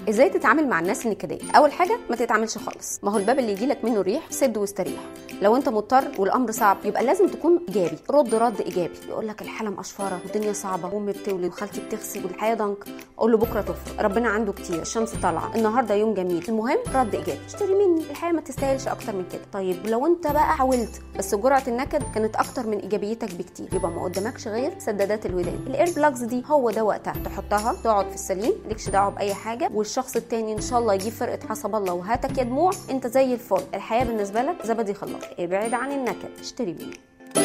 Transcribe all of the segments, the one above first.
ازاي تتعامل مع الناس النكديه اول حاجه ما تتعاملش خالص ما هو الباب اللي يجيلك منه الريح سد واستريح لو انت مضطر والامر صعب يبقى لازم تكون ايجابي رد رد ايجابي يقول لك الحاله مقشفره والدنيا صعبه وامي بتولد وخالتي بتغسل والحياه ضنك اقول له بكره تفرق ربنا عنده كتير الشمس طالعه النهارده يوم جميل المهم رد ايجابي اشتري مني الحياه ما تستاهلش اكتر من كده طيب لو انت بقى حاولت بس جرعه النكد كانت اكتر من ايجابيتك بكتير يبقى ما قدامكش غير سدادات الودان الاير بلاجز دي هو ده وقتها تحطها تقعد في السليم مالكش دعوه باي حاجه والشخص التاني ان شاء الله يجيب فرقه حسب الله وهاتك يا دموع انت زي الفل الحياه بالنسبه لك زبدي خلاص ابعد عن النكد اشتري مني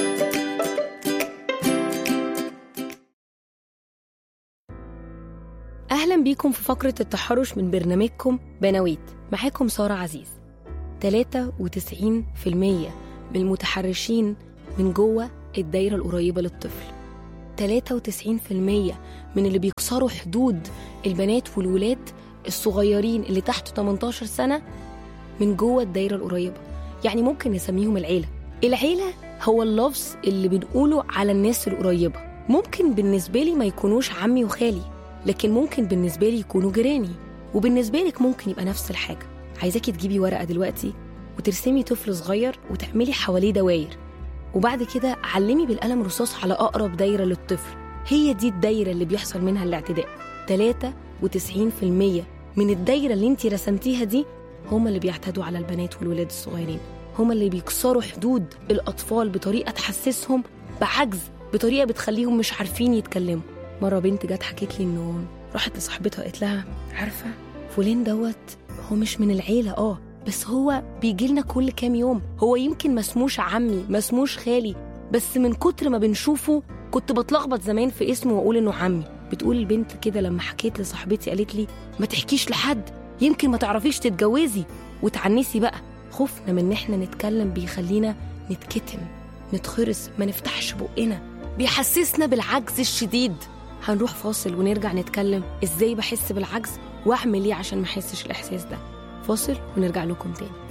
أهلا بيكم في فقرة التحرش من برنامجكم بنويت معاكم سارة عزيز 93% من المتحرشين من جوه الدايرة القريبة للطفل 93% من اللي بيكسروا حدود البنات والولاد الصغيرين اللي تحت 18 سنة من جوه الدايرة القريبة يعني ممكن نسميهم العيلة العيلة هو اللفظ اللي بنقوله على الناس القريبة ممكن بالنسبة لي ما يكونوش عمي وخالي لكن ممكن بالنسبة لي يكونوا جيراني وبالنسبة لك ممكن يبقى نفس الحاجة عايزاكي تجيبي ورقة دلوقتي وترسمي طفل صغير وتعملي حواليه دواير وبعد كده علمي بالقلم رصاص على أقرب دايرة للطفل هي دي الدايرة اللي بيحصل منها الاعتداء 93% من الدايرة اللي انت رسمتيها دي هما اللي بيعتدوا على البنات والولاد الصغيرين هما اللي بيكسروا حدود الأطفال بطريقة تحسسهم بعجز بطريقة بتخليهم مش عارفين يتكلموا مرة بنت جت حكيت لي إنه راحت لصاحبتها قالت لها عارفة فلان دوت هو مش من العيلة اه بس هو بيجي لنا كل كام يوم هو يمكن ما اسموش عمي ما اسموش خالي بس من كتر ما بنشوفه كنت بتلخبط زمان في اسمه واقول انه عمي بتقول البنت كده لما حكيت لصاحبتي قالت لي ما تحكيش لحد يمكن ما تعرفيش تتجوزي وتعنسي بقى خوفنا من ان احنا نتكلم بيخلينا نتكتم نتخرس ما نفتحش بقنا بيحسسنا بالعجز الشديد هنروح فاصل ونرجع نتكلم ازاي بحس بالعجز واعمل ايه عشان ما احسش الاحساس ده فاصل ونرجع لكم تاني